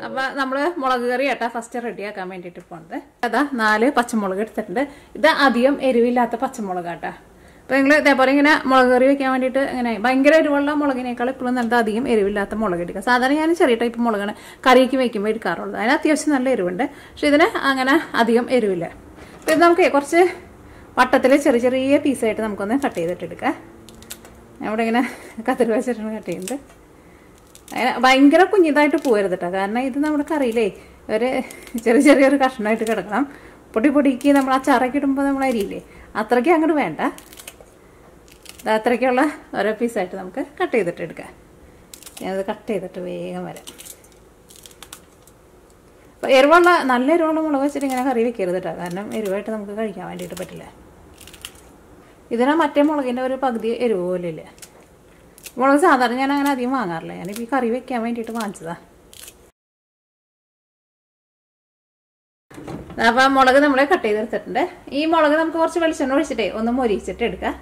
അപ്പൊ നമ്മള് മുളക് കറി കേട്ടാ ഫസ്റ്റ് റെഡിയാക്കാൻ വേണ്ടിയിട്ട് പോണത് അതാ നാല് പച്ചമുളക് എടുത്തിട്ടുണ്ട് ഇത് അധികം എരിവില്ലാത്ത പച്ചമുളക് കേട്ടാ അപ്പൊ നിങ്ങൾ ഇതേപോലെ ഇങ്ങനെ മുളക് കറി വെക്കാൻ വേണ്ടിയിട്ട് ഇങ്ങനെ ഭയങ്കര എരിവുള്ള മുളകിനേക്കാൾ ഇപ്പോഴും നല്ലത് അധികം എരിവില്ലാത്ത മുളക് എടുക്കുക സാധാരണ ഞാൻ ചെറിയ ടൈപ്പ് മുളകാണ് കറിക്ക് വെക്കുമ്പോൾ എടുക്കാറുള്ളത് അതിന് അത്യാവശ്യം നല്ല എരിവുണ്ട് പക്ഷെ ഇതിന് അങ്ങനെ അധികം എരിവില്ല അപ്പൊ ഇത് നമുക്ക് കുറച്ച് വട്ടത്തിൽ ചെറിയ ചെറിയ പീസായിട്ട് നമുക്കൊന്ന് കട്ട് ചെയ്തിട്ട് എടുക്കാം ഞാൻ ഇവിടെ ഇങ്ങനെ കത്തിരി വെച്ചിട്ടാണ് കട്ട് ചെയ്യുന്നത് അങ്ങനെ ഭയങ്കര കുഞ്ഞിതായിട്ട് പോകരുത് കേട്ടോ കാരണം ഇത് നമ്മുടെ കറിയിലേ ഒരു ചെറിയ ചെറിയൊരു കഷ്ണമായിട്ട് കിടക്കണം പൊടി പൊടിക്ക് നമ്മൾ അച്ചാറൊക്കെ ഇടുമ്പോൾ നമ്മൾ അരിയില്ലേ അത്രയ്ക്ക് അങ്ങോട്ട് വേണ്ട ഇത് അത്രയ്ക്കുള്ള ഓരോ പീസായിട്ട് നമുക്ക് കട്ട് ചെയ്തിട്ട് എടുക്കാം ഞാനത് കട്ട് ചെയ്തിട്ട് വേഗം വരാം അപ്പോൾ എരിവുള്ള നല്ല എരിവുള്ള മുളക് വെച്ചിട്ട് ഇങ്ങനെ കറി വെക്കരുത് കേട്ടോ കാരണം എരിവായിട്ട് നമുക്ക് കഴിക്കാൻ വേണ്ടിയിട്ട് പറ്റില്ല ഇതിനാ മറ്റേ മുളകിൻ്റെ ഒരു പകുതി എരിവ് പോലും ഇല്ല മുളക് സാധാരണ ഞാൻ അങ്ങനെ അധികം വാങ്ങാറില്ല ഞാനിപ്പോൾ ഈ കറി വെക്കാൻ വേണ്ടിയിട്ട് വാങ്ങിച്ചതാ അപ്പം മുളക് നമ്മൾ കട്ട് ചെയ്തെടുത്തിട്ടുണ്ട് ഈ മുളക് നമുക്ക് കുറച്ച് വെളിച്ചെണ്ണ ഒഴിച്ചിട്ടേ ഒന്ന് മൊരിച്ചിട്ട് എടുക്കാം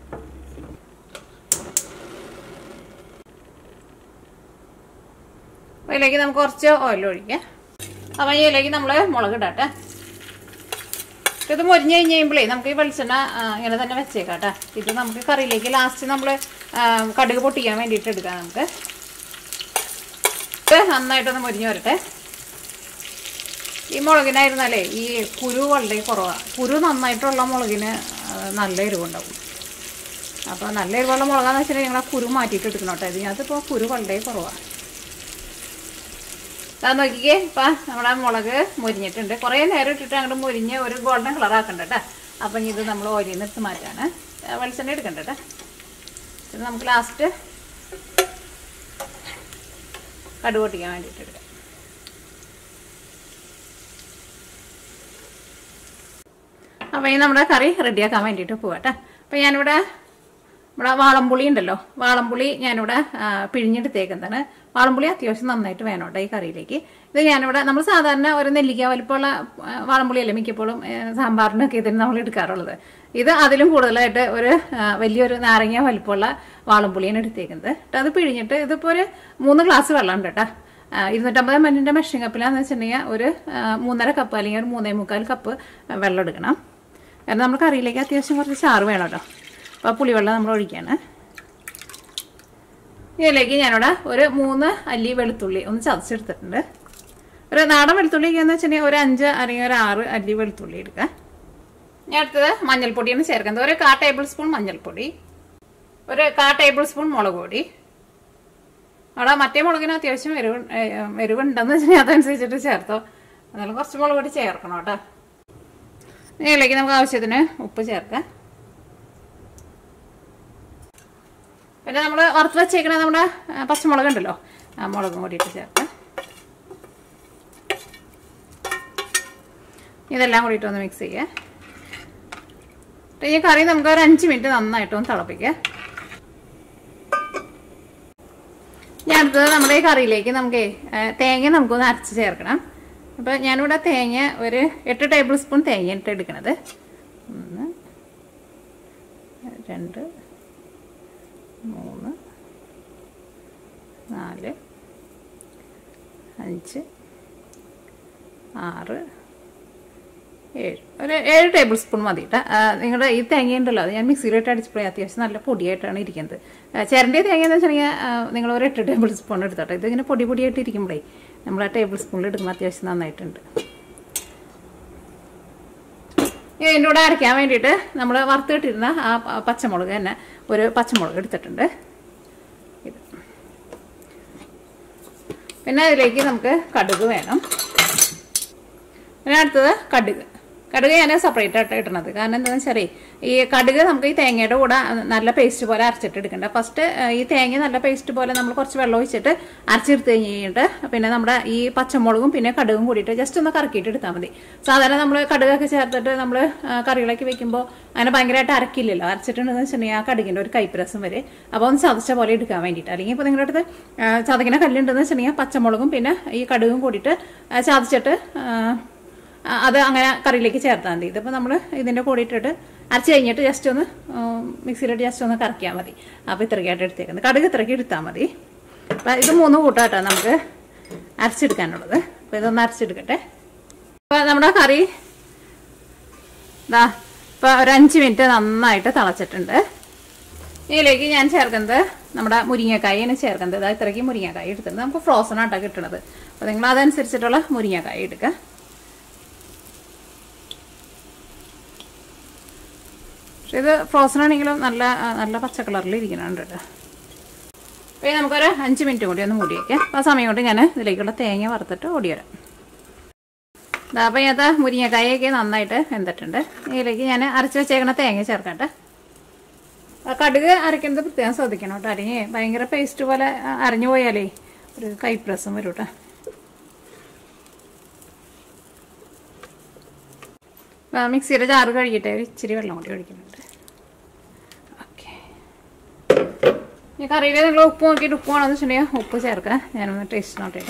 അതിലേക്ക് നമുക്ക് കുറച്ച് ഓയിൽ ഒഴിക്കാം അപ്പം ഇതിലേക്ക് നമ്മൾ മുളക് ഇടാട്ടെ ഇത് മൊരിഞ്ഞ് കഴിഞ്ഞ് കഴിയുമ്പോഴേ നമുക്ക് ഈ വെളിച്ചെണ്ണ ആ, ഇങ്ങനെ തന്നെ വെച്ചേക്കാം കേട്ടോ ഇത് നമുക്ക് കറിയിലേക്ക് ലാസ്റ്റ് നമ്മൾ കടുക് പൊട്ടിക്കാൻ വേണ്ടിയിട്ട് എടുക്കാം നമുക്ക് ഇത് നന്നായിട്ടൊന്ന് മൊരിഞ്ഞ് വരട്ടെ ഈ മുളകിനായിരുന്നാലേ ഈ കുരു വളരെ കുറവാണ് കുരു നന്നായിട്ടുള്ള മുളകിന് ആ, നല്ല എരിവുണ്ടാവും അപ്പോൾ നല്ല എരിവുള്ള മുളകാന്ന് വെച്ചിട്ടുണ്ടെങ്കിൽ ഞങ്ങൾ ആ കുരു മാറ്റിയിട്ട് എടുക്കണം കേട്ടോ ഇതിനകത്തിപ്പോൾ കുരു വളരെ കുറവാണ് അത് നോക്കിക്കേ ഇപ്പം നമ്മുടെ മുളക് മൊരിഞ്ഞിട്ടുണ്ട് കുറേ നേരം ഇട്ടിട്ട് അങ്ങോട്ട് മൊരിഞ്ഞ് ഒരു ഗോൾഡൻ കളർ ആക്കണ്ട കേട്ടോ അപ്പം ഇത് നമ്മൾ ഓയിൽ നിന്ന് എടുത്ത് മാറ്റാണ് ഏ, വെളിച്ചെണ്ണ എടുക്കണ്ട കേട്ടോ ഇത് നമുക്ക് ലാസ്റ്റ് കടുക് പൊട്ടിക്കാൻ വേണ്ടിയിട്ട് എടുക്കാം അപ്പോൾ ഈ നമ്മുടെ കറി റെഡിയാക്കാൻ വേണ്ടിയിട്ട് പോവാട്ടെ അപ്പോൾ ഞാനിവിടെ ഇവിടെ വാളംപുളി ഉണ്ടല്ലോ വാളംപുളി ഞാനിവിടെ ആ, പിഴിഞ്ഞെടുത്തേക്കുന്നതാണ് വാളംപുളി അത്യാവശ്യം നന്നായിട്ട് വേണം കേട്ടോ ഈ കറിയിലേക്ക് ഇത് ഞാനിവിടെ നമ്മൾ സാധാരണ ഒരു നെല്ലിക്ക വലിപ്പമുള്ള ആ, വാളംപുളിയല്ലേ മിക്കപ്പോഴും ഏ, സാമ്പാറിനൊക്കെ ഇതിന് നമ്മൾ എടുക്കാറുള്ളത് ഇത് അതിലും കൂടുതലായിട്ട് ഒരു ആ, വലിയൊരു നാരങ്ങ വലിപ്പമുള്ള വാളംപുളിയാണ് എടുത്തേക്കുന്നത് കേട്ടോ അത് പിഴിഞ്ഞിട്ട് ഇതിപ്പോൾ ഒരു മൂന്ന് ഗ്ലാസ് വെള്ളം ഉണ്ട് കേട്ടോ ആ, ഇരുന്നൂറ്റമ്പത് മല്ലിൻ്റെ മെഷീൻ കപ്പിലാന്ന് വെച്ചിട്ടുണ്ടെങ്കിൽ ഒരു ആ, മൂന്നര കപ്പ് അല്ലെങ്കിൽ ഒരു മൂന്നേ മുക്കാൽ കപ്പ് വെള്ളം എടുക്കണം കാരണം നമ്മൾ കറിയിലേക്ക് അത്യാവശ്യം കുറച്ച് ചാറ് വേണം കേട്ടോ അപ്പോൾ പുളിവെള്ളം നമ്മൾ ഒഴിക്കുകയാണ് ഇതിലേക്ക് ഞാനിവിടെ ഒരു മൂന്ന് അല്ലി വെളുത്തുള്ളി ഒന്ന് ചതച്ചെടുത്തിട്ടുണ്ട് ഒരു നാടൻ വെളുത്തുള്ളി എന്ന് വെച്ചിട്ടുണ്ടെങ്കിൽ ഒരു അഞ്ച് അല്ലെങ്കിൽ ഒരു ആറ് അല്ലി വെളുത്തുള്ളി എടുക്കുക ഞാൻ അടുത്തത് മഞ്ഞൾപ്പൊടിയാണ് ചേർക്കുന്നത് ഒരു കാ ടേബിൾ സ്പൂൺ മഞ്ഞൾപ്പൊടി ഒരു കാ ടേബിൾ സ്പൂൺ മുളക് പൊടി അവിടെ മറ്റേ മുളകിന് അത്യാവശ്യം എരിവ് ഏഹ് എരിവുണ്ടെന്ന് വെച്ചാൽ അതനുസരിച്ചിട്ട് ചേർത്തോ എന്നാലും കുറച്ച് മുളക് പൊടി ചേർക്കണം കേട്ടോ ഇതിലേക്ക് നമുക്ക് ആവശ്യത്തിന് ഉപ്പ് ചേർക്കാം പിന്നെ നമ്മൾ വറുത്ത് വെച്ചേക്കണ നമ്മുടെ ആ, പച്ചമുളക് ഉണ്ടല്ലോ ആ മുളകും കൂടിയിട്ട് ചേർക്കാം ഇതെല്ലാം കൂടിയിട്ട് ഒന്ന് മിക്സ് ചെയ്യാം ഈ കറി നമുക്ക് ഒരു അഞ്ച് മിനിറ്റ് നന്നായിട്ടൊന്ന് തിളപ്പിക്കാം ഞാൻ അടുത്തത് നമ്മുടെ ഈ കറിയിലേക്ക് നമുക്ക് തേങ്ങ നമുക്കൊന്ന് അരച്ച് ചേർക്കണം അപ്പോൾ ഞാനിവിടെ തേങ്ങ ഒരു എട്ട് ടേബിൾ സ്പൂൺ തേങ്ങ ഇട്ട് എടുക്കണത് ഒന്ന് രണ്ട് മൂന്ന് നാല് അഞ്ച് ആറ് ഏഴ് ഒരു ഏഴ് ടേബിൾ സ്പൂൺ മതി കേട്ടോ നിങ്ങളുടെ ഈ തേങ്ങ ഉണ്ടല്ലോ അത് ഞാൻ മിക്സിയിലിട്ട് അടിച്ചപ്പോഴേ അത്യാവശ്യം നല്ല പൊടിയായിട്ടാണ് ഇരിക്കുന്നത് ആ, ചിരണ്ടിയ തേങ്ങ എന്ന് വെച്ചിട്ടുണ്ടെങ്കിൽ നിങ്ങൾ ഒരു എട്ട് ടേബിൾ സ്പൂൺ എടുത്തോട്ടെ ഇതിങ്ങനെ പൊടി പൊടിയായിട്ട് ഇരിക്കുമ്പോഴേ നമ്മൾ ആ ടേബിൾ സ്പൂണിൽ എടുക്കുമ്പോൾ അത്യാവശ്യം നന്നായിട്ടുണ്ട് ഇനി ഇതിൻ്റെ കൂടെ അരയ്ക്കാൻ വേണ്ടിയിട്ട് നമ്മൾ വറുത്തിട്ടിരുന്ന ആ പ- പച്ചമുളക് തന്നെ ഒരു പച്ചമുളക് എടുത്തിട്ടുണ്ട് ഇത് പിന്നെ അതിലേക്ക് നമുക്ക് കടുക് വേണം പിന്നെ അടുത്തത് കടുക് കടുക് ഞാൻ സെപ്പറേറ്റ് ആയിട്ട് ഇടണത് കാരണം എന്താണെന്ന് വെച്ചാൽ ഈ കടുക് നമുക്ക് ഈ തേങ്ങയുടെ കൂടെ നല്ല പേസ്റ്റ് പോലെ അരച്ചിട്ട് എടുക്കണ്ട ഫസ്റ്റ് ഈ തേങ്ങ നല്ല പേസ്റ്റ് പോലെ നമ്മൾ കുറച്ച് വെള്ളം ഒഴിച്ചിട്ട് അരച്ചെടുത്ത് കഴിഞ്ഞ് കഴിഞ്ഞിട്ട് പിന്നെ നമ്മുടെ ഈ പച്ചമുളകും പിന്നെ കടുകും കൂടിയിട്ട് ജസ്റ്റ് ഒന്ന് കറക്കിയിട്ട് എടുത്താൽ മതി സാധാരണ നമ്മൾ കടുകൊക്കെ ചേർത്തിട്ട് നമ്മൾ കറികളൊക്കെ വെക്കുമ്പോൾ അങ്ങനെ ഭയങ്കരമായിട്ട് അരക്കില്ലല്ലോ അരച്ചിട്ടുണ്ടെന്ന് വെച്ചിട്ടുണ്ടെങ്കിൽ ആ കടുകിൻ്റെ ഒരു കൈപ്രസം വരെ അപ്പോൾ ഒന്ന് ചതച്ച പോലെ എടുക്കാൻ വേണ്ടിയിട്ട് അല്ലെങ്കിൽ ഇപ്പോൾ നിങ്ങളുടെ അടുത്ത് ആ, ചതക്കണ കല്ലുണ്ടെന്ന് വെച്ചിട്ടുണ്ടെങ്കിൽ പച്ചമുളകും പിന്നെ ഈ കടുകും കൂടിയിട്ട് ആ, ചതച്ചിട്ട് ആ, ആ, അത് അങ്ങനെ കറിയിലേക്ക് ചേർത്താൽ മതി ഇതിപ്പോൾ നമ്മൾ ഇതിൻ്റെ കൂടെ ഇട്ടിട്ട് അരച്ച് കഴിഞ്ഞിട്ട് ജസ്റ്റ് ഒന്ന് മിക്സിയിലിട്ട് ജസ്റ്റ് ഒന്ന് കറക്കിയാൽ മതി അപ്പോൾ ഇത്രയ്ക്കായിട്ട് എടുത്തേക്കുന്നത് കടുക് ഇത്രയ്ക്ക് എടുത്താൽ മതി അപ്പം ഇത് മൂന്ന് കൂട്ടാട്ടോ നമുക്ക് അരച്ചെടുക്കാനുള്ളത് അപ്പോൾ ഇതൊന്ന് അരച്ചെടുക്കട്ടെ അപ്പോൾ നമ്മുടെ കറി ഇതാ ഇപ്പോൾ ഒരു അഞ്ച് മിനിറ്റ് നന്നായിട്ട് തിളച്ചിട്ടുണ്ട് ഇതിലേക്ക് ഞാൻ ചേർക്കുന്നത് നമ്മുടെ മുരിങ്ങക്കായാണ് ചേർക്കുന്നത് ഇതാ ഇത്രയ്ക്ക് മുരിങ്ങക്കായ എടുത്തിട്ടുണ്ട് നമുക്ക് ഫ്രോസൺ ആയിട്ടാണ് കിട്ടുന്നത് അപ്പോൾ നിങ്ങൾ അതനുസരിച്ചിട്ടുള്ള മുരിങ്ങക്കായ എടുക്കുക പക്ഷെ ഇത് ഫ്രോസൺ ആണെങ്കിലും നല്ല ആ, നല്ല പച്ച കളറിൽ ഇരിക്കുന്നുണ്ട് കേട്ടോ അപ്പോൾ ഇനി നമുക്കൊരു അഞ്ച് മിനിറ്റ് കൂടി ഒന്ന് മൂടി വയ്ക്കാം അപ്പോൾ ആ സമയം കൊണ്ട് ഞാൻ ഇതിലേക്കുള്ള തേങ്ങ വറുത്തിട്ട് ഓടി വരാം ദാ അപ്പോൾ ഇതിനകത്ത് മുരിങ്ങക്കായൊക്കെ നന്നായിട്ട് വെന്തിട്ടുണ്ട് ഇതിലേക്ക് ഞാൻ അരച്ച് വെച്ചേക്കണ തേങ്ങ ചേർക്കട്ടെ ആ കടുക് അരയ്ക്കുന്നത് പ്രത്യേകം ശ്രദ്ധിക്കണം കേട്ടോ അല്ലെങ്കിൽ ഭയങ്കര പേസ്റ്റ് പോലെ ആ, അരഞ്ഞു പോയാലേ ഒരു കൈപ്രസം വരും കേട്ടോ ആ, മിക്സിയുടെ ജാറ് കഴുകിയിട്ട് ഒരു ഇച്ചിരി വെള്ളം കൂടി ഒഴിക്കുന്നുണ്ട് ഓക്കെ ഈ കറിയിൽ നിങ്ങൾ ഉപ്പ് നോക്കിയിട്ട് ഉപ്പ് വേണമെന്ന് വെച്ചിട്ടുണ്ടെങ്കിൽ ഉപ്പ് ചേർക്കാം ഞാനൊന്ന് ടേസ്റ്റ് നോട്ടിയിട്ട്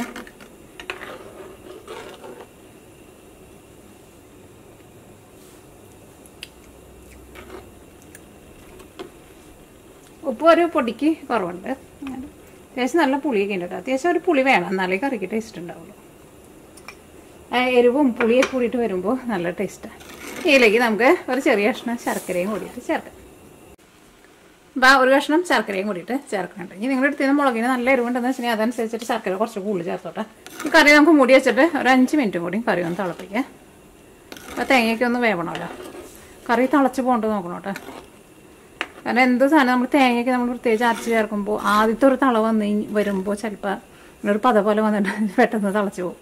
ഉപ്പ് ഒരു പൊടിക്ക് കുറവുണ്ട് അങ്ങനെ അത്യാവശ്യം നല്ല പുളിയൊക്കെ ഉണ്ട് കേട്ടോ അത്യാവശ്യം ഒരു പുളി വേണം എന്നാലേ കറിക്ക് ടേസ്റ്റ് ഉണ്ടാവുള്ളൂ ആ എരിവും പുളിയൊക്കെ കൂടിയിട്ട് വരുമ്പോൾ നല്ല ടേസ്റ്റാണ് ഇതിലേക്ക് നമുക്ക് ഒരു ചെറിയ കഷ്ണം ശർക്കരയും കൂടിയിട്ട് ചേർക്കാം അപ്പോൾ ഒരു കഷ്ണം ശർക്കരയും കൂടിയിട്ട് ചേർക്കുന്നുണ്ട് ഇനി നിങ്ങളുടെ അടുത്ത് നിന്ന് മുളകിന് നല്ല എരിവുണ്ടെന്ന് വെച്ചിട്ടുണ്ടെങ്കിൽ അതനുസരിച്ചിട്ട് ശർക്കര കുറച്ച് കൂടുതൽ ചേർത്തോട്ടെ ഈ കറി നമുക്ക് മൂടി വെച്ചിട്ട് ഒരു അഞ്ച് മിനിറ്റ് കൂടി കറി ഒന്ന് തിളപ്പിക്കാം അപ്പോൾ തേങ്ങയ്ക്ക് ഒന്ന് വേവണമല്ലോ കറി തിളച്ച് പോകേണ്ടത് നോക്കണം കേട്ടോ കാരണം എന്ത് സാധനം നമ്മൾ തേങ്ങയ്ക്ക് നമ്മൾ പ്രത്യേകിച്ച് അരച്ച് ചേർക്കുമ്പോൾ ആദ്യത്തെ ഒരു തള വന്ന് കഴിഞ്ഞ് വരുമ്പോൾ ചിലപ്പോൾ ഒരു പത പോലെ വന്നിട്ട് പെട്ടെന്ന് തിളച്ച് പോകും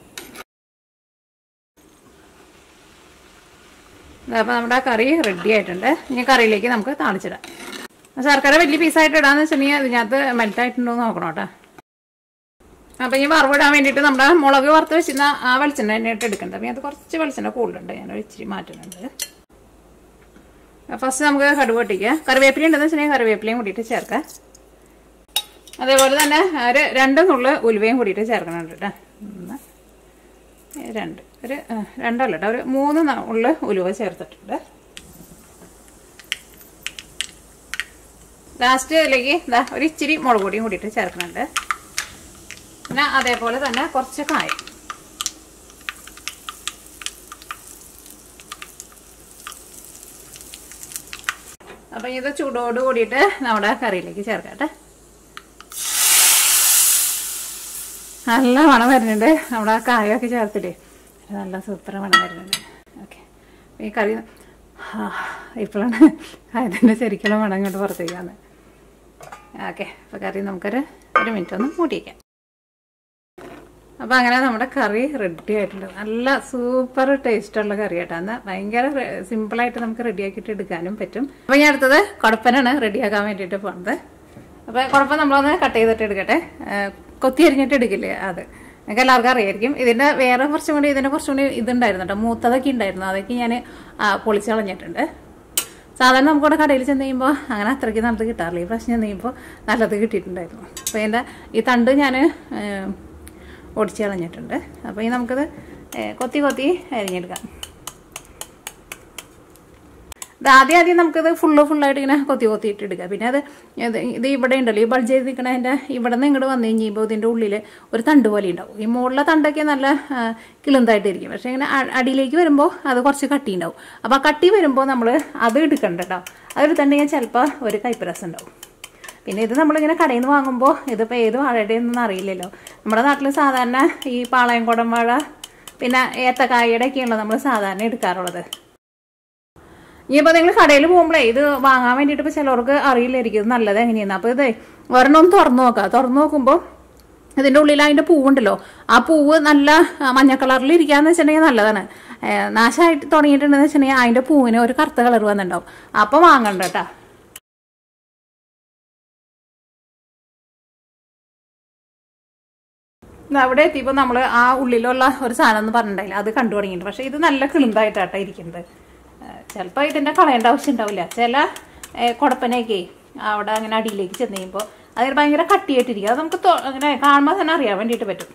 അപ്പോൾ നമ്മുടെ കറി റെഡി ആയിട്ടുണ്ട് ഇനി കറിയിലേക്ക് നമുക്ക് താളിച്ചിടാം ശർക്കര വലിയ പീസായിട്ട് ഇടാന്ന് വെച്ചിട്ടുണ്ടെങ്കിൽ അതിനകത്ത് മെൽറ്റായിട്ടുണ്ടോ എന്ന് നോക്കണം കേട്ടോ അപ്പം ഇനി വറവിടാൻ വേണ്ടിയിട്ട് നമ്മുടെ മുളക് വറുത്ത് വെച്ചിരുന്ന ആ വെളിച്ചെണ്ണ തന്നെയായിട്ട് എടുക്കേണ്ടത് അപ്പം അത് കുറച്ച് വെളിച്ചെണ്ണ കൂടുതലുണ്ട് ഞാൻ ഇച്ചിരി മാറ്റുന്നുണ്ട് ഫസ്റ്റ് നമുക്ക് കടുക് പൊട്ടിക്കുക കറിവേപ്പില ഉണ്ടെന്ന് വെച്ചിട്ടുണ്ടെങ്കിൽ കറിവേപ്പിലയും കൂടിയിട്ട് ചേർക്കാം അതേപോലെ തന്നെ ഒരു രണ്ട് നുള്ള് ഉലുവയും കൂടിയിട്ട് ചേർക്കണുണ്ട് കേട്ടോ ഒന്ന് രണ്ട് ഒരു ആ, രണ്ടല്ല കേട്ടോ ഒരു മൂന്ന് നുള്ള് ഉലുവ ചേർത്തിട്ടുണ്ട് ലാസ്റ്റ് ഇതിലേക്ക് ഇതാ ഒരു ഇച്ചിരി മുളക് പൊടിയും കൂടിയിട്ട് ചേർക്കുന്നുണ്ട് പിന്നെ അതേപോലെ തന്നെ കുറച്ച് കായം അപ്പം ഇത് ചൂടോട് കൂടിയിട്ട് നമ്മുടെ കറിയിലേക്ക് ചേർക്കട്ടെ നല്ല മണം വരുന്നുണ്ട് നമ്മുടെ ആ കായൊക്കെ ചേർത്തില്ലേ നല്ല സൂപ്പർ മണം വരുന്നുണ്ട് ഓക്കെ ഈ കറി ആ, ഇപ്പോഴാണ് കായത്തിൻ്റെ ശരിക്കുള്ള മണം ഇങ്ങോട്ട് പുറത്തേക്ക് വന്നത് ഓക്കെ അപ്പോൾ കറി നമുക്കൊരു ഒരു മിനിറ്റ് ഒന്ന് മൂടി വയ്ക്കാം അപ്പോൾ അങ്ങനെ നമ്മുടെ കറി റെഡി ആയിട്ടുണ്ട് നല്ല സൂപ്പർ ടേസ്റ്റുള്ള കറി കേട്ടോ എന്നാൽ ഭയങ്കര സിമ്പിളായിട്ട് നമുക്ക് റെഡിയാക്കിയിട്ട് എടുക്കാനും പറ്റും അപ്പോൾ ഞാൻ അടുത്തത് കുഴപ്പനാണ് റെഡിയാക്കാൻ വേണ്ടിയിട്ട് പോകുന്നത് അപ്പോൾ കുഴപ്പം നമ്മളൊന്ന് കട്ട് ചെയ്തിട്ട് എടുക്കട്ടെ ആ, കൊത്തി അരിഞ്ഞിട്ട് എടുക്കില്ലേ അത് നിങ്ങൾക്ക് എല്ലാവർക്കും അറിയായിരിക്കും ഇതിൻ്റെ വേറെ കുറച്ചും കൂടി ഇതിൻ്റെ കുറച്ചും കൂടി ഇതുണ്ടായിരുന്നു കേട്ടോ മൂത്തതൊക്കെ ഉണ്ടായിരുന്നു അതൊക്കെ ഞാൻ പൊളിച്ച് കളഞ്ഞിട്ടുണ്ട് സാധാരണ നമുക്കിവിടെ കടയിൽ ചെന്ന് കഴിയുമ്പോൾ അങ്ങനെ അത്രയ്ക്ക് നല്ലത് കിട്ടാറില്ല ഈ പ്രാവശ്യം ചെന്ന് കഴിയുമ്പോൾ നല്ലത് കിട്ടിയിട്ടുണ്ടായിരുന്നു അപ്പോൾ ഇതിൻ്റെ ഈ തണ്ട് ഞാൻ ഒടിച്ച് കളഞ്ഞിട്ടുണ്ട് അപ്പോൾ ഇനി നമുക്കത് ഏ, കൊത്തി കൊത്തി അരിഞ്ഞെടുക്കാം ഇത് ആദ്യം ആദ്യം നമുക്കത് ഫുള്ള് ഫുള്ളായിട്ട് ഇങ്ങനെ കൊത്തി കൊത്തിയിട്ട് എടുക്കാം പിന്നെ അത് ഇത് ഇത് ഇവിടെ ഉണ്ടല്ലോ ഈ ബൾജ് ചെയ്ത് നിൽക്കണതിൻ്റെ ഇവിടെ നിന്ന് ഇങ്ങോട്ട് വന്നു കഴിയുമ്പോൾ ഇതിൻ്റെ ഉള്ളിൽ ഒരു തണ്ട് പോലെ ഉണ്ടാവും ഈ മുകളിലെ തണ്ടൊക്കെ നല്ല ആ, കിളുന്തായിട്ടിരിക്കും പക്ഷേ ഇങ്ങനെ അ- അടിയിലേക്ക് വരുമ്പോൾ അത് കുറച്ച് കട്ടി ഉണ്ടാവും അപ്പോൾ ആ കട്ടി വരുമ്പോൾ നമ്മൾ അത് എടുക്കണ്ട കേട്ടോ അതെടുത്തിട്ടുണ്ടെങ്കിൽ ചിലപ്പോൾ ഒരു കൈപ്പരസം ഉണ്ടാവും പിന്നെ ഇത് നമ്മളിങ്ങനെ കടയിൽ നിന്ന് വാങ്ങുമ്പോൾ ഇതിപ്പോൾ ഏത് വാഴയുടെ ഒന്നും അറിയില്ലല്ലോ നമ്മുടെ നാട്ടിൽ സാധാരണ ഈ പാളയംകുടം വാഴ പിന്നെ ഏത്തക്കായയുടെ ഒക്കെയാണല്ലോ നമ്മൾ സാധാരണ എടുക്കാറുള്ളത് ഇനിയിപ്പോൾ നിങ്ങൾ കടയിൽ പോകുമ്പോഴേ ഇത് വാങ്ങാൻ വേണ്ടിയിട്ട് ഇപ്പോൾ ചിലർക്ക് അറിയില്ലായിരിക്കും ഇത് നല്ലത് എങ്ങനെയാണ് അപ്പോൾ ഇതേ ഒരെണ്ണം ഒന്ന് തുറന്നു നോക്കാം തുറന്നു നോക്കുമ്പോൾ ഇതിൻ്റെ ഉള്ളിൽ അതിൻ്റെ പൂവുണ്ടല്ലോ ആ പൂവ് നല്ല ആ, മഞ്ഞ കളറിൽ ഇരിക്കാന്ന് വെച്ചിട്ടുണ്ടെങ്കിൽ നല്ലതാണ് ഏ, നാശമായിട്ട് തുടങ്ങിയിട്ടുണ്ടെന്ന് വെച്ചിട്ടുണ്ടെങ്കിൽ അതിൻ്റെ പൂവിന് ഒരു കറുത്ത കളർ വന്നിട്ടുണ്ടാവും അപ്പോൾ വാങ്ങണ്ട കേട്ടോ ഇത് അവിടെ എത്തിയപ്പോൾ നമ്മൾ ആ ഉള്ളിലുള്ള ഒരു സാധനം എന്ന് പറഞ്ഞിട്ടുണ്ടായില്ല അത് കണ്ടു തുടങ്ങിയിട്ടുണ്ട് പക്ഷേ ഇത് നല്ല കിളുമ്പായിട്ടാട്ടോ ഇരിക്കുന്നത് ചിലപ്പോൾ ഇതിൻ്റെ കളയേണ്ട ആവശ്യം ഉണ്ടാവില്ല ചില കുടപ്പനയൊക്കെ അവിടെ അങ്ങനെ അടിയിലേക്ക് ചെന്ന് കഴിയുമ്പോൾ അതിന് ഭയങ്കര കട്ടിയായിട്ടിരിക്കും അത് നമുക്ക് തൊ- അങ്ങനെ കാണുമ്പോൾ തന്നെ അറിയാൻ വേണ്ടിയിട്ട് പറ്റും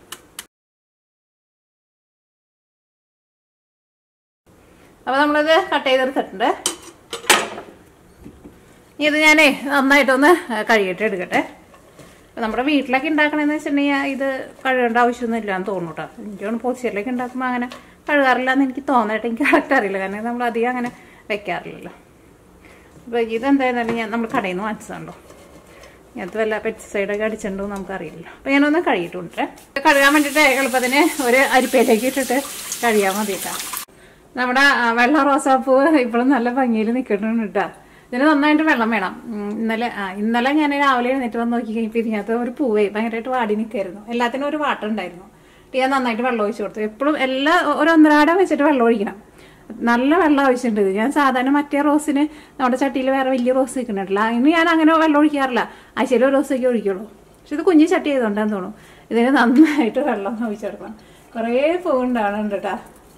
അപ്പോൾ നമ്മളിത് കട്ട് ചെയ്തെടുത്തിട്ടുണ്ട് ഇനി ഇത് ഞാനേ നന്നായിട്ടൊന്ന് കഴുകിയിട്ട് എടുക്കട്ടെ അപ്പോൾ നമ്മുടെ വീട്ടിലൊക്കെ ഉണ്ടാക്കണമെന്ന് വെച്ചിട്ടുണ്ടെങ്കിൽ ഇത് കഴുകേണ്ട ആവശ്യമൊന്നും ഇല്ലാന്ന് തോന്നുന്നു കേട്ടോ എനിക്കാണ് പോച്ചയിലൊക്കെ ഉണ്ടാക്കുമ്പോൾ അങ്ങനെ കഴുകാറില്ല എന്ന് എനിക്ക് തോന്നട്ടെ എനിക്ക് കറക്റ്റ് അറിയില്ല കാരണം നമ്മൾ അധികം അങ്ങനെ വെക്കാറില്ലല്ലോ അപ്പോൾ ഇതെന്തായിരുന്നാലും ഞാൻ നമ്മൾ കടയിൽ നിന്ന് വാങ്ങിച്ചതാണല്ലോ ഇങ്ങനത്തെ വല്ല പെസ്റ്റിസൈഡൊക്കെ അടിച്ചിട്ടുണ്ടോ നമുക്കറിയില്ല അപ്പോൾ ഞാനൊന്ന് കഴുകിയിട്ടുണ്ട് കഴുകാൻ വേണ്ടിയിട്ട് എളുപ്പത്തിന് ഒരു അരിപ്പയിലേക്ക് ഇട്ടിട്ട് കഴുകിയാൽ മതി കേട്ടോ നമ്മുടെ ആ, വെള്ള റോസാപ്പൂ ഇപ്പോഴും നല്ല ഭംഗിയിൽ നിൽക്കുന്നുണ്ട് കേട്ടോ ഇതിന് നന്നായിട്ട് വെള്ളം വേണം ഉം, ഇന്നലെ ആ ഇന്നലെ ഞാൻ രാവിലെ എഴുന്നേറ്റ് വന്ന് നോക്കി കഴിഞ്ഞപ്പോൾ ഇതിനകത്ത് ഒരു പൂവേ ഭയങ്കരമായിട്ട് വാടി നിൽക്കായിരുന്നു എല്ലാത്തിനും ഒരു വാട്ടം ഉണ്ടായിരുന്നു എന്നിട്ട് ഞാൻ നന്നായിട്ട് വെള്ളം ഒഴിച്ചു കൊടുത്തു എപ്പോഴും എല്ലാ ഒരു ഒന്നരാടം വെച്ചിട്ട് വെള്ളം ഒഴിക്കണം നല്ല വെള്ളം ആവശ്യമുണ്ട് ഇത്. ഞാൻ സാധാരണ മറ്റേ റോസിന് നമ്മുടെ ചട്ടിയിൽ വേറെ വലിയ റോസ് നിൽക്കുന്നുണ്ടല്ലോ അതിന് ഞാൻ അങ്ങനെ വെള്ളം ഒഴിക്കാറില്ല ആഴ്ചയിൽ ഒരു റോസൊക്കെ ഒഴിക്കുള്ളൂ പക്ഷെ ഇത് കുഞ്ഞു ചട്ടി ചെയ്തുകൊണ്ടാന്ന് തോന്നുന്നു ഇതിന് നന്നായിട്ട് വെള്ളം ഒഴിച്ചു കൊടുക്കണം കുറേ പൂവുണ്ടാവുന്നുണ്ട് കേട്ടോ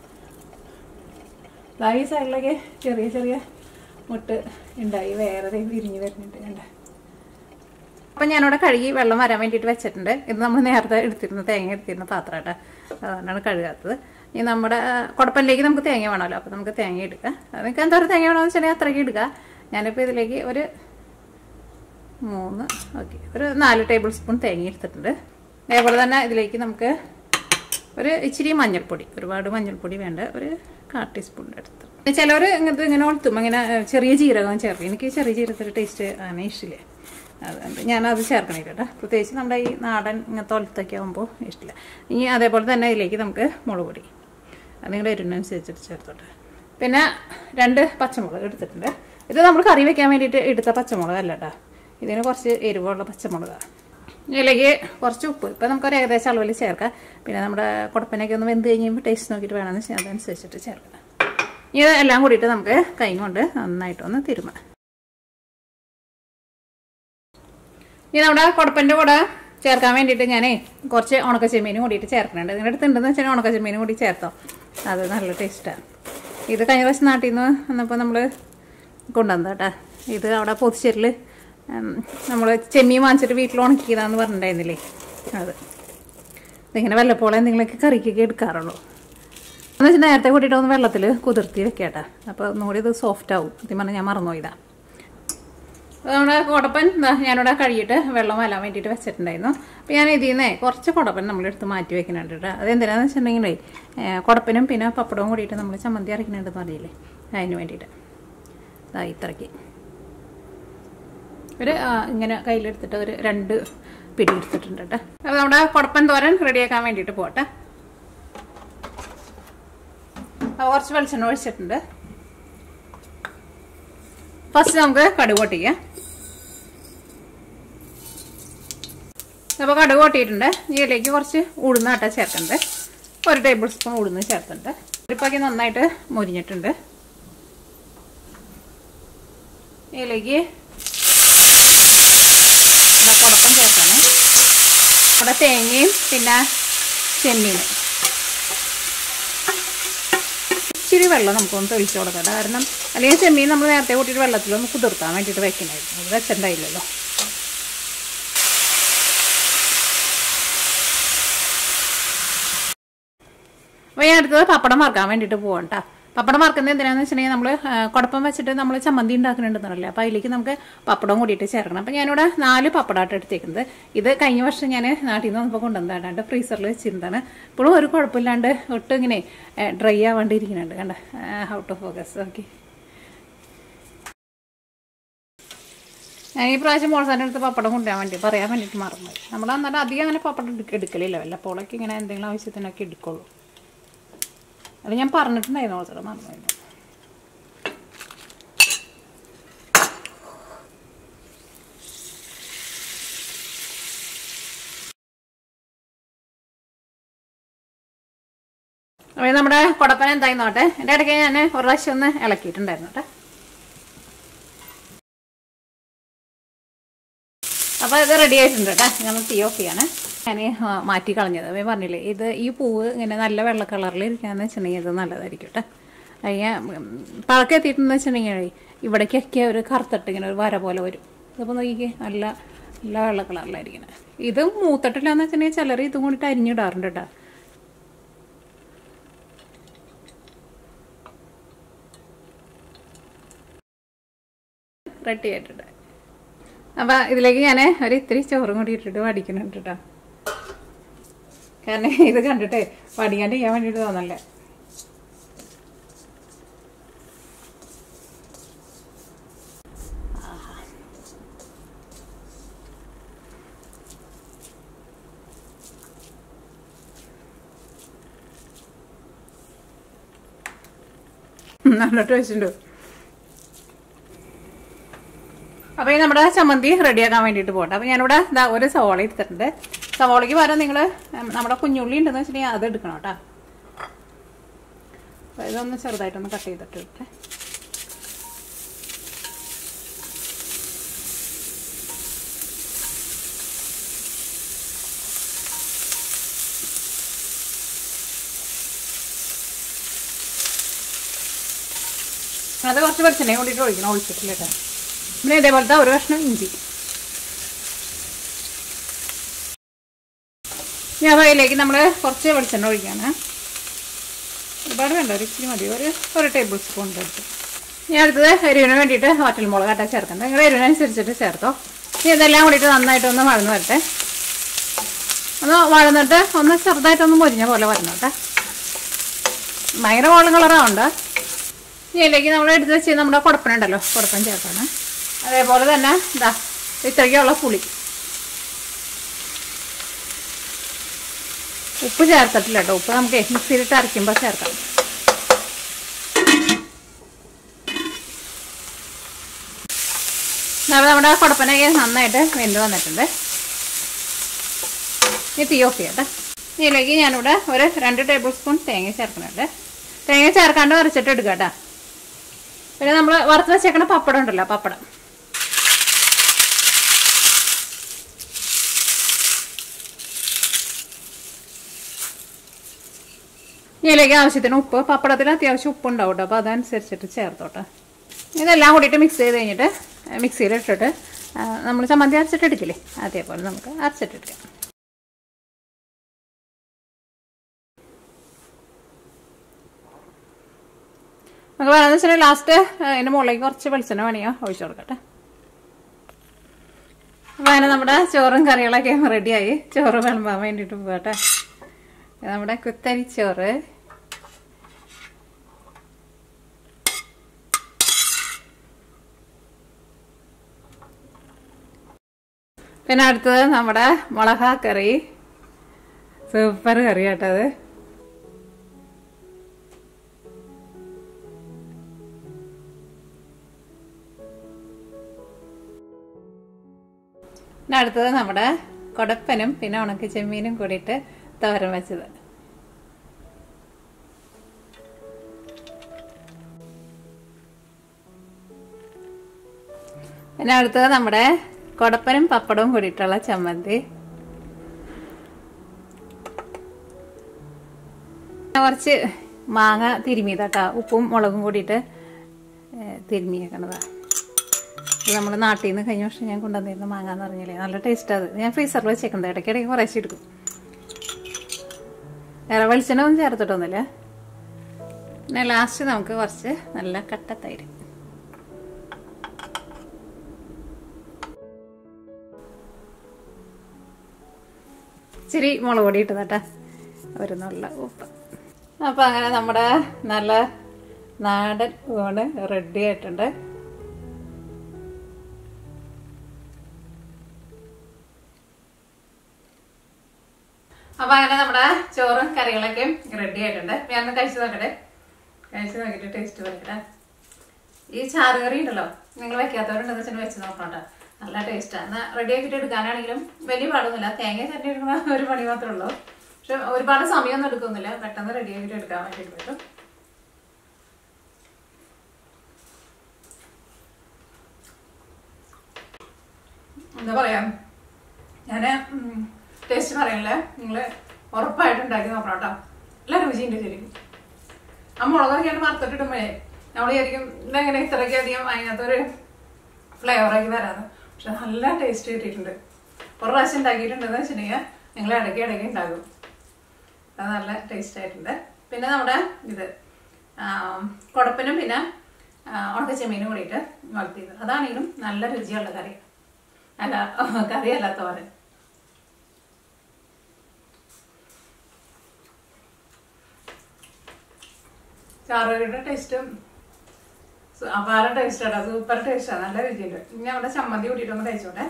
ദാ ഈ സൈഡിലൊക്കെ ചെറിയ ചെറിയ മുട്ട് ഉണ്ടായി വേറെ ദേ വിരിഞ്ഞ് വരുന്നുണ്ട് കണ്ട അപ്പം ഞാനിവിടെ കഴുകി വെള്ളം വരാൻ വേണ്ടിയിട്ട് വെച്ചിട്ടുണ്ട് ഇത് നമ്മൾ നേരത്തെ എടുത്തിരുന്ന തേങ്ങ എടുത്തിരുന്ന പാത്രം കേട്ടോ അതുകൊണ്ടാണ് കഴുകാത്തത് ഇനി നമ്മുടെ കുടപ്പനിലേക്ക് നമുക്ക് തേങ്ങ വേണമല്ലോ അപ്പോൾ നമുക്ക് തേങ്ങ എടുക്കാം അത് നിങ്ങൾക്ക് എന്തോരം തേങ്ങ വേണമെന്ന് വെച്ചാൽ അത്രയ്ക്ക് എടുക്കുക ഞാനിപ്പോൾ ഇതിലേക്ക് ഒരു മൂന്ന് ഓക്കെ ഒരു നാല് ടേബിൾ സ്പൂൺ തേങ്ങ എടുത്തിട്ടുണ്ട് അതേപോലെ തന്നെ ഇതിലേക്ക് നമുക്ക് ഒരു ഇച്ചിരി മഞ്ഞൾപ്പൊടി ഒരുപാട് മഞ്ഞൾപ്പൊടി വേണ്ട ഒരു കാ ടീസ്പൂൺ എടുത്ത് ചിലവർ ഇങ്ങനത്തെ ഇങ്ങനെ ഒളുത്തും അങ്ങനെ ഏഹ്, ചെറിയ ജീരകം ചേർക്കും എനിക്ക് ചെറിയ ജീരകത്തിൻ്റെ ടേസ്റ്റ് അങ്ങനെ ഇഷ്ടമില്ല അതുകൊണ്ട് ഞാനത് ചേർക്കണില്ല കേട്ടോ പ്രത്യേകിച്ച് നമ്മുടെ ഈ നാടൻ ഇങ്ങനത്തെ ഒലത്തൊക്കെ ആകുമ്പോൾ ഇഷ്ടമില്ല ഇനി അതേപോലെ തന്നെ ഇതിലേക്ക് നമുക്ക് മുളക് പൊടി അത് നിങ്ങളുടെ എരിവിനനുസരിച്ചിട്ട് ചേർത്തോട്ടെ പിന്നെ രണ്ട് പച്ചമുളക് എടുത്തിട്ടുണ്ട് ഇത് നമ്മൾ കറി വെക്കാൻ വേണ്ടിയിട്ട് എടുത്ത പച്ചമുളക് അല്ല കേട്ടോ ഇതിന് കുറച്ച് എരിവുള്ള പച്ചമുളകാണ് ഇതിലേക്ക് കുറച്ച് ഉപ്പ് ഇപ്പം നമുക്കൊരു ഏകദേശം അളവിൽ ചേർക്കാം പിന്നെ നമ്മുടെ കുടപ്പനൊക്കെ ഒന്ന് വെന്ത് കഴിഞ്ഞുമ്പോൾ ടേസ്റ്റ് നോക്കിയിട്ട് വേണമെന്ന് വെച്ചാൽ അതനുസരിച്ചിട്ട് ചേർക്കണം ഇത് എല്ലാം കൂടിയിട്ട് നമുക്ക് കൈ കൊണ്ട് നന്നായിട്ടൊന്ന് തിരുമാം ഇനി നമ്മുടെ കുടപ്പൻ്റെ കൂടെ ചേർക്കാൻ വേണ്ടിയിട്ട് ഞാനേ കുറച്ച് ഉണക്ക ചെമ്മീനും കൂടിയിട്ട് ചേർക്കുന്നുണ്ട് നിങ്ങളുടെ അടുത്ത് ഉണ്ടെന്ന് വെച്ചാൽ ഉണക്ക ചെമ്മീനും കൂടി ചേർത്തോ അത് നല്ല ടേസ്റ്റാണ് ഇത് കഴിഞ്ഞ പ്രാവശ്യം നാട്ടിൽ നിന്ന് വന്നപ്പോൾ നമ്മൾ കൊണ്ടുവന്നത് കേട്ടോ ഇത് അവിടെ പൊതിച്ചേരിൽ നമ്മൾ ചെമ്മീൻ വാങ്ങിച്ചിട്ട് വീട്ടിൽ ഉണക്കിയതാന്ന് പറഞ്ഞിട്ടുണ്ടായിരുന്നില്ലേ അത് ഇതിങ്ങനെ വല്ലപ്പോഴും എന്തെങ്കിലുമൊക്കെ കറിക്കൊക്കെ എടുക്കാറുള്ളൂ എന്ന് വെച്ചാൽ നേരത്തെ കൂട്ടിയിട്ട് ഒന്ന് വെള്ളത്തിൽ കുതിർത്തി വെക്കേട്ടാ അപ്പോൾ ഒന്നുകൂടി ഇത് സോഫ്റ്റ് ആവും സത്യം പറഞ്ഞാൽ ഞാൻ മറന്നുപോയതാ അപ്പോൾ നമ്മുടെ കുടപ്പൻ ദാ ഞാനിവിടെ കഴുകിയിട്ട് വെള്ളം വലാൻ വേണ്ടിയിട്ട് വെച്ചിട്ടുണ്ടായിരുന്നു അപ്പോൾ ഞാൻ ഇതിൽ നിന്നേ കുറച്ച് കുടപ്പൻ നമ്മളെടുത്ത് മാറ്റി വെക്കുന്നുണ്ട് കേട്ടോ അതെന്തിനാന്ന് വെച്ചിട്ടുണ്ടെങ്കിലേ ഏഹ്, കുടപ്പനും പിന്നെ പപ്പടവും കൂടിയിട്ട് നമ്മൾ ചമ്മന്തി അരയ്ക്കുന്നുണ്ടെന്ന് അറിയില്ലേ അതിന് വേണ്ടിയിട്ട് ഇതാ ഇത്രയ്ക്ക് ഒരു ആ, ഇങ്ങനെ കയ്യിലെടുത്തിട്ട് ഒരു രണ്ട് പിടി എടുത്തിട്ടുണ്ട് കേട്ടോ അപ്പോൾ നമ്മുടെ കുടപ്പൻ തോരൻ റെഡിയാക്കാൻ വേണ്ടിയിട്ട് പോട്ടെ അപ്പോൾ കുറച്ച് വെളിച്ചെണ്ണ ഒഴിച്ചിട്ടുണ്ട് ഫസ്റ്റ് നമുക്ക് കടുക് പൊട്ടിക്കാം അപ്പോൾ കടുക് പൊട്ടിയിട്ടുണ്ട് ഇതിലേക്ക് കുറച്ച് ഉഴുന്നാട്ട ചേർക്കുന്നുണ്ട് ഒരു ടേബിൾ സ്പൂൺ ഉഴുന്ന് ചേർക്കുന്നുണ്ട് പരിപ്പൊക്കെ നന്നായിട്ട് മുരിഞ്ഞിട്ടുണ്ട് ഇതിലേക്ക് ഇവിടെ കുഴപ്പം ചേർക്കണം ഇവിടെ തേങ്ങയും പിന്നെ ചെമ്മീനും ഇച്ചിരി വെള്ളം നമുക്കൊന്ന് ഒഴിച്ചു കൊടുക്കാം കാരണം അല്ലെങ്കിൽ ചെമ്മീൻ നമ്മൾ നേരത്തെ കൂട്ടിയിട്ട് വെള്ളത്തിലൊന്ന് കുതിർത്താൻ വേണ്ടിയിട്ട് വെക്കണമായിരുന്നു അത് വെച്ചിട്ടുണ്ടായില്ലല്ലോ അപ്പോൾ ഞാൻ അടുത്തത് പപ്പടം വറുക്കാൻ വേണ്ടിയിട്ട് പോവാം കേട്ടോ പപ്പടം വറുക്കുന്നത് എന്തിനാന്ന് വെച്ചിട്ടുണ്ടെങ്കിൽ നമ്മൾ കുഴപ്പം വെച്ചിട്ട് നമ്മൾ ചമ്മന്തി ഉണ്ടാക്കുന്നുണ്ടെന്നല്ലേ അപ്പോൾ അതിലേക്ക് നമുക്ക് പപ്പടം കൂടിയിട്ട് ചേർക്കണം അപ്പോൾ ഞാനിവിടെ നാല് പപ്പടമായിട്ട് എടുത്തേക്കുന്നത് ഇത് കഴിഞ്ഞ വർഷം ഞാൻ നാട്ടിൽ നിന്ന് വന്നപ്പോൾ കൊണ്ടുവന്നതാണ് ഫ്രീസറിൽ വെച്ചിരുന്നതാണ് ഇപ്പോഴും ഒരു കുഴപ്പമില്ലാണ്ട് ഒട്ടും ഇങ്ങനെ ഡ്രൈ ആവാണ്ടിരിക്കുന്നുണ്ട് കണ്ട ഔട്ട് ഓഫ് ഫോക്കസ് ഓക്കെ ഞാൻ ഈ പ്രാവശ്യം മോൾസാൻ്റെ അടുത്ത് പപ്പടം കൊണ്ടുവരാൻ വേണ്ടി പറയാൻ വേണ്ടിയിട്ട് മറന്നു നമ്മൾ അന്നേരം അധികം അങ്ങനെ പപ്പടം എടുക്ക- എടുക്കലില്ല വല്ലപ്പോഴൊക്കെ ഇങ്ങനെ എന്തെങ്കിലും ആവശ്യത്തിനൊക്കെ എടുക്കുള്ളൂ അത് ഞാൻ പറഞ്ഞിട്ടുണ്ടായിരുന്നു മോൾസാറ് മറന്നു അപ്പോൾ നമ്മുടെ കുടപ്പന എന്തായി നോട്ടെ എൻ്റെ ഇടയ്ക്ക് ഞാൻ ഒരു പ്രാവശ്യം ഒന്ന് ഇളക്കിയിട്ടുണ്ടായിരുന്നു കേട്ടോ അപ്പോൾ ഇത് റെഡി ആയിട്ടുണ്ട് കേട്ടോ നമ്മൾ തീ ഓഫ് ചെയ്യാണ് ഞാൻ മാറ്റി കളഞ്ഞത് ഞാൻ പറഞ്ഞില്ലേ ഇത് ഈ പൂവ് ഇങ്ങനെ നല്ല വെള്ള കളറിൽ ഇരിക്കുകയെന്ന് വെച്ചിട്ടുണ്ടെങ്കിൽ ഇത് നല്ലതായിരിക്കും കേട്ടോ അതിന് പഴക്കം എത്തിയിട്ടെന്ന് വെച്ചിട്ടുണ്ടെങ്കിൽ ഇവിടേക്കൊക്കെ ഒരു കറുത്തിട്ട് ഇങ്ങനെ ഒരു വര പോലെ വരും ഇതിപ്പോൾ നോക്കിക്കേ നല്ല നല്ല വെള്ള കളറിലായിരിക്കണം ഇത് മൂത്തട്ടില്ല എന്ന് വെച്ചിട്ടുണ്ടെങ്കിൽ ചിലർ ഇതും കൂടിയിട്ട് അരിഞ്ഞിടാറുണ്ട് കേട്ടോ റെഡി ആയിട്ടുണ്ട് അപ്പം ഇതിലേക്ക് ഞാൻ ഒരു ഇത്തിരി ചോറും കൂടി ഇട്ടിട്ട് വടിക്കുന്നുണ്ട് കേട്ടോ കാരണം ഇത് കണ്ടിട്ടേ വടിയാണ്ട് ചെയ്യാൻ വേണ്ടിയിട്ട് തോന്നല്ലേ നല്ല ടേസ്റ്റ് ഉണ്ട് അപ്പൊ ഈ നമ്മുടെ ചമ്മന്തി റെഡിയാക്കാൻ വേണ്ടിയിട്ട് പോട്ടെ അപ്പൊ ഞാനിവിടെ ദാ ഒരു സവാള എടുത്തിട്ടുണ്ട് സവാളയ്ക്ക് പകരം നിങ്ങൾ നമ്മുടെ കുഞ്ഞുള്ളി ഉണ്ടെന്ന് വെച്ചിട്ടുണ്ടെങ്കിൽ അത് എടുക്കണം കേട്ടോ അപ്പൊ ഇതൊന്ന് ചെറുതായിട്ടൊന്ന് കട്ട് ചെയ്തിട്ട് ഇട്ടെ അത് കുറച്ച് വെളിച്ചെണ്ണയും കൂടിയിട്ട് ഒഴിക്കണം ഒഴിച്ചിട്ടില്ല കേട്ടോ പിന്നെ ഇതേപോലത്തെ ഒരു കഷ്ണം ഇഞ്ചി ഞാൻ അതിലേക്ക് നമ്മൾ കുറച്ച് വെളിച്ചെണ്ണ ഒഴിക്കാണ് ഒരുപാട് വേണ്ട ഒരു ഇച്ചിരി മതി ഒരു ഒരു ടേബിൾ സ്പൂൺ എടുത്ത് ഞാൻ അടുത്തത് എരിവിന് വേണ്ടിയിട്ട് വാറ്റൽ മുളക് കട്ട ചേർക്കുന്നത് നിങ്ങൾ എരിവിനനുസരിച്ചിട്ട് ചേർത്തോ ഇനി ഇതെല്ലാം കൂടിയിട്ട് നന്നായിട്ടൊന്ന് വഴന്ന് വരട്ടെ ഒന്ന് വഴന്നിട്ട് ഒന്ന് ചെറുതായിട്ടൊന്ന് മുരിഞ്ഞ പോലെ വരണോട്ടെ ഭയങ്കര ഗോൾഡൻ കളറാവുണ്ട് ഇനി ഇതിലേക്ക് നമ്മൾ എടുത്ത് വെച്ച് നമ്മുടെ കുടപ്പനുണ്ടല്ലോ കുടപ്പൻ ചേർക്കണം അതേപോലെ തന്നെ ഇതാ ഇത്രയ്ക്കുള്ള പുളി ഉപ്പ് ചേർത്തിട്ടില്ല കേട്ടോ ഉപ്പ് നമുക്ക് മിക്സിയിലിട്ട് അരയ്ക്കുമ്പോൾ ചേർക്കാം നമ്മൾ നമ്മുടെ കുടപ്പനൊക്കെ നന്നായിട്ട് വെന്ത് വന്നിട്ടുണ്ട് ഇനി തീ ഓഫ് ചെയ്യട്ടെ ഇതിലേക്ക് ഞാനിവിടെ ഒരു രണ്ട് ടേബിൾ സ്പൂൺ തേങ്ങ ചേർക്കുന്നുണ്ട് തേങ്ങ ചേർക്കാണ്ട് വരച്ചിട്ട് എടുക്കാം കേട്ടോ പിന്നെ നമ്മൾ വറുത്ത് വെച്ചേക്കണ പപ്പടം ഉണ്ടല്ലോ പപ്പടം ഇതിലേക്ക് ആവശ്യത്തിന് ഉപ്പ് പപ്പടത്തിൽ അത്യാവശ്യം ഉപ്പ് ഉണ്ടാവും കേട്ടോ അപ്പോൾ അതനുസരിച്ചിട്ട് ചേർത്തോട്ടെ ഇതെല്ലാം കൂടിയിട്ട് മിക്സ് ചെയ്ത് കഴിഞ്ഞിട്ട് മിക്സിയിൽ ഇട്ടിട്ട് നമ്മൾ ചമ്മന്തി അരച്ചിട്ട് എടുക്കില്ലേ അതേപോലെ നമുക്ക് അരച്ചിട്ടെടുക്കാം നമുക്ക് വേണമെന്ന് വെച്ചാൽ ലാസ്റ്റ് അതിൻ്റെ മുകളിലേക്ക് കുറച്ച് വെളിച്ചെണ്ണ വേണമെങ്കിൽ ഒഴിച്ചു കൊടുക്കട്ടെ അപ്പോൾ അങ്ങനെ നമ്മുടെ ചോറും കറികളൊക്കെ റെഡിയായി ചോറ് വിളമ്പാൻ വേണ്ടിയിട്ട് പോകട്ടെ നമ്മുടെ കുത്തരി ചോറ് പിന്നെ അടുത്തത് നമ്മുടെ മുളക കറി സൂപ്പർ കറി കേട്ടത് പിന്നെ അടുത്തത് നമ്മുടെ കൊടപ്പനും പിന്നെ ഉണക്ക ചെമ്മീനും കൂടിയിട്ട് തോരൻ വെച്ചത് പിന്നെ അടുത്തത് നമ്മുടെ കൊടപ്പനും പപ്പടവും കൂടിയിട്ടുള്ള ചമ്മന്തി കുറച്ച് മാങ്ങ തിരുമിയതാട്ടാ ഉപ്പും മുളകും കൂടിയിട്ട് തിരുമിയേക്കണതാ ഇത് നമ്മൾ നാട്ടിൽ നിന്ന് കഴിഞ്ഞ വർഷം ഞാൻ കൊണ്ടുവന്നിരുന്ന മാങ്ങ എന്ന് പറഞ്ഞില്ലേ നല്ല ടേസ്റ്റ് അത് ഞാൻ ഫ്രീസറിൽ വെച്ചേക്കുന്നത് ഇടയ്ക്കിടയ്ക്ക് കുറേശ്ശെ എടുക്കും വേറെ വെളിച്ചെണ്ണ ഒന്നും ചേർത്തിട്ടൊന്നുമില്ല പിന്നെ ലാസ്റ്റ് നമുക്ക് കുറച്ച് നല്ല കട്ട തൈര് ഇച്ചിരി മുളക് പൊടി ഇട്ടതാട്ടെ ഒരു നല്ല ഉപ്പ് അപ്പം അങ്ങനെ നമ്മുടെ നല്ല നാടൻ ഊണ് റെഡി ആയിട്ടുണ്ട് അപ്പൊ അങ്ങനെ നമ്മുടെ ചോറും കറികളൊക്കെ റെഡി ആയിട്ടുണ്ട് ഞാൻ കഴിച്ചു നോക്കട്ടെ കഴിച്ചു നോക്കിയിട്ട് ടേസ്റ്റ് പറയട്ടെ ഈ ചാറ് കറി ഉണ്ടല്ലോ നിങ്ങൾ വെക്കാത്തവരുണ്ടെന്ന് വെച്ചാൽ വെച്ച് നോക്കണം കേട്ടോ നല്ല ടേസ്റ്റാണ് എന്നാൽ റെഡി ആക്കിയിട്ട് എടുക്കാനാണെങ്കിലും വലിയ പാടൊന്നുമില്ല തേങ്ങ ചട്ടി എടുക്കുന്ന ഒരു പണി മാത്രമേ ഉള്ളൂ പക്ഷെ ഒരുപാട് സമയമൊന്നും എടുക്കുന്നില്ല പെട്ടെന്ന് റെഡി ആക്കിയിട്ട് എടുക്കാൻ വേണ്ടിയിട്ട് പറ്റും എന്താ പറയാ ഞാൻ ടേസ്റ്റ് പറയണില്ലേ നിങ്ങൾ ഉറപ്പായിട്ട് ഉണ്ടാക്കി നോക്കണം കേട്ടോ നല്ല രുചിയുണ്ട് ശരിക്കും ആ മുളകൊക്കെയാണ് വറുത്തിട്ടിടുമ്പോഴേ നമ്മൾ വിചാരിക്കും ഇതെങ്ങനെ ഇത്രയ്ക്ക് അധികം അതിനകത്തൊരു ഫ്ലേവറാക്കി വരാന്ന് പക്ഷെ നല്ല ടേസ്റ്റ് കിട്ടിയിട്ടുണ്ട് ഒരു പ്രാവശ്യം ഉണ്ടാക്കിയിട്ടുണ്ടെന്ന് വെച്ചിട്ടുണ്ടെങ്കിൽ നിങ്ങൾ ഇടയ്ക്ക് ഇടയ്ക്ക് ഉണ്ടാകും അത് നല്ല ടേസ്റ്റ് ആയിട്ടുണ്ട് പിന്നെ നമ്മുടെ ഇത് കുടപ്പനും പിന്നെ ഉണക്ക ചെമ്മീനും കൂടിയിട്ട് വളർത്തിയത് അതാണെങ്കിലും നല്ല രുചിയുള്ള കറി അല്ല കറിയല്ല തോരൻ ചാറുകറിയുടെ ടേസ്റ്റും അപാര ടേസ്റ്റാണ് സൂപ്പർ ടേസ്റ്റാണ് നല്ല രുചിയുണ്ട് ഇനി അവിടെ ചമ്മന്തി കൂട്ടിയിട്ടൊന്ന് കഴിച്ചോട്ടെ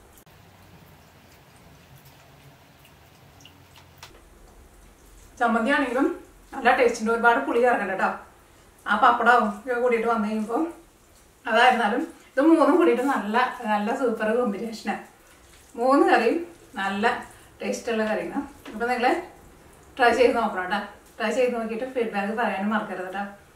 ചമ്മന്തി ആണെങ്കിലും നല്ല ടേസ്റ്റുണ്ട് ഒരുപാട് പുളി ചേർക്കണ്ട കേട്ടോ ആ പപ്പടവും ഒക്കെ കൂടിയിട്ട് വന്നു കഴിയുമ്പോൾ അതായിരുന്നാലും ഇത് മൂന്നും കൂടിയിട്ട് നല്ല നല്ല സൂപ്പർ കോമ്പിനേഷനാണ് മൂന്ന് കറിയും നല്ല ടേസ്റ്റുള്ള കറിയാണ് അപ്പോൾ നിങ്ങൾ ട്രൈ ചെയ്ത് നോക്കണം കേട്ടോ ട്രൈ ചെയ്ത് നോക്കിയിട്ട് ഫീഡ്ബാക്ക് പറയാനും മറക്കരുത് കേട്ടോ